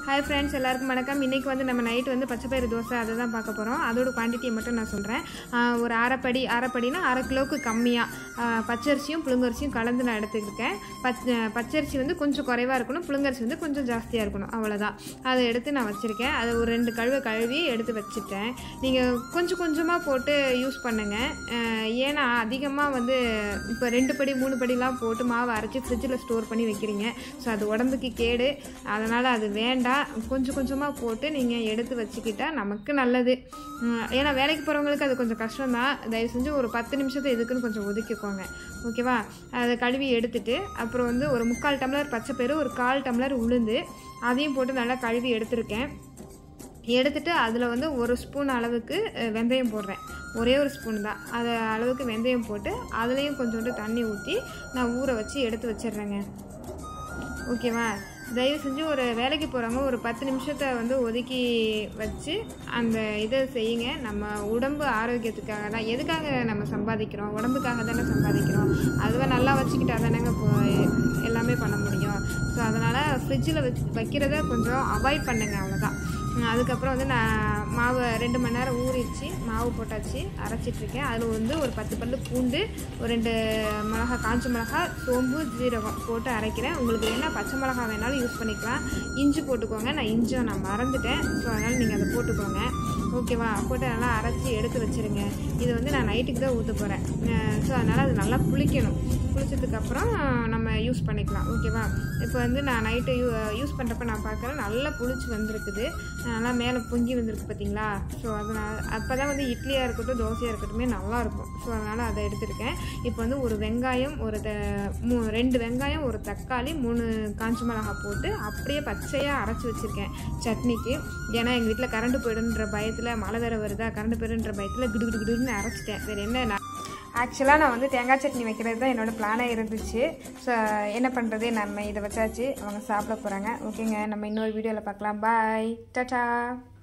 hi friends எல்லாருக்கும் வணக்கம் இன்றைக்கி வந்து நம்ம நைட் வந்து பச்சைப்பயிறு தோசை அதை தான் பார்க்க போகிறோம் அதோட குவான்டிட்டியை மட்டும் நான் சொல்கிறேன் ஒரு அரைப்படி அரைப்படினா அரை கிலோவுக்கு கம்மியாக பச்சரிசியும் புழுங்கரிசியும் கலந்து நான் எடுத்துக்கிட்டேன் பச் பச்சரிசி வந்து கொஞ்சம் குறைவாக இருக்கணும் புழுங்கரிசி வந்து கொஞ்சம் ஜாஸ்தியாக இருக்கணும் அவ்வளோதான் அதை எடுத்து நான் வச்சுருக்கேன் அதை ஒரு ரெண்டு கழுவை கழுவி எடுத்து வச்சுட்டேன் நீங்கள் கொஞ்சம் கொஞ்சமாக போட்டு யூஸ் பண்ணுங்கள் ஏன்னா அதிகமாக வந்து இப்போ ரெண்டு படி மூணு படிலாம் போட்டு மாவை அரைச்சி ஃப்ரிட்ஜில் ஸ்டோர் பண்ணி வைக்கிறீங்க ஸோ அது உடம்புக்கு கேடு அதனால் அது வேண்டாம் கொஞ்சம் கொஞ்சமாக போட்டு நீங்கள் எடுத்து வச்சுக்கிட்டா நமக்கு நல்லது உம், ஏன்னா வேலைக்கு போகிறவங்களுக்கு அது கொஞ்சம் கஷ்டம்தான் தயவு செஞ்சு ஒரு பத்து நிமிஷத்தை எதுக்குன்னு கொஞ்சம் ஒதுக்கிக்கோங்க ஓகேவா அதை கழுவி எடுத்துட்டு அப்புறம் வந்து ஒரு முக்கால் டம்ளர் பச்சைப்பயிறு ஒரு கால் டம்ளர் உளுந்து அதையும் போட்டு நல்லா கழுவி எடுத்திருக்கேன் எடுத்துட்டு அதில் வந்து ஒரு ஸ்பூன் அளவுக்கு அஹ், வெந்தயம் போடுறேன் ஒரே ஒரு ஸ்பூன் தான் அது அளவுக்கு வெந்தயம் போட்டு அதுலேயும் கொஞ்சோண்டு தண்ணி ஊற்றி நான் ஊற வச்சு எடுத்து வச்சிடுறேங்க ஓகேவா தயவு செஞ்சு ஒரு வேலைக்கு போகிறவங்க ஒரு பத்து நிமிஷத்தை வந்து ஒதுக்கி வச்சு அந்த இதை செய்யுங்க நம்ம உடம்பு ஆரோக்கியத்துக்காக தான் எதுக்காக நம்ம சம்பாதிக்கிறோம் உடம்புக்காக தானே சம்பாதிக்கிறோம் அதுவே நல்லா வச்சுக்கிட்டா தானேங்க இப்போ எல்லாமே பண்ண முடியும் ஸோ அதனால் ஃப்ரிட்ஜில் வச்சு வைக்கிறத கொஞ்சம் அவாய்ட் பண்ணுங்க அவ்வளோதான் உம், அதுக்கப்புறம் வந்து நான் மாவு ரெண்டு மணி நேரம் ஊறிடுச்சு மாவு போட்டாச்சு அரைச்சிட்ருக்கேன் அதில் வந்து ஒரு பத்து பல்லு பூண்டு ஒரு ரெண்டு மிளகா காஞ்ச மிளகா சோம்பு ஜீரகம் போட்டு அரைக்கிறேன் உங்களுக்கு வேணால் பச்சை மிளகா வேணாலும் யூஸ் பண்ணிக்கலாம் இஞ்சி போட்டுக்கோங்க நான் இஞ்சும் நான் மறந்துட்டேன் ஸோ அதனால் நீங்கள் அதை போட்டுக்கோங்க ஓகேவா போட்டு நல்லா அரைச்சி எடுத்து வச்சுருங்க இது வந்து நான் நைட்டுக்கு தான் ஊற்ற போகிறேன் ஸோ அதனால் அது நல்லா புளிக்கணும் புளிச்சதுக்கப்புறம் நம்ம யூஸ் பண்ணிக்கலாம் ஓகேவா இப்போ வந்து நான் நைட்டு யூ யூஸ் பண்ணுறப்ப நான் பார்க்குறேன் நல்லா புளிச்சு வந்திருக்குது நல்லா மேலே பொங்கி வந்திருக்கு பார்த்தீங்களா ஸோ அதனால் அப்போ தான் வந்து இட்லியாக இருக்கட்டும் தோசையாக இருக்கட்டுமே நல்லாயிருக்கும் ஸோ அதனால் அதை எடுத்திருக்கேன் இப்போ வந்து ஒரு வெங்காயம் ஒரு த மூ ரெண்டு வெங்காயம் ஒரு தக்காளி மூணு காஞ்ச மிளகா போட்டு அப்படியே பச்சையாக அரைச்சி வச்சுருக்கேன் சட்னிக்கு ஏன்னா எங்கள் வீட்டில் கரண்ட் போயிடுன்ற பயத்தில் மழை வேறு வருதா கரண்ட் போயிடுன்ற பயத்தில் கிடு கிடு கிடுன்னு அரைச்சிட்டேன் வேறு என்ன நான் ஆக்சுவலாக நான் வந்து தேங்காய் சட்னி வைக்கிறது தான் என்னோடய பிளானாக இருந்துச்சு ஸோ என்ன பண்ணுறது நம்ம இதை வச்சாச்சு அவங்க சாப்பிட போகிறாங்க ஓகேங்க நம்ம இன்னொரு வீடியோவில் பார்க்கலாம் பாய் டாடா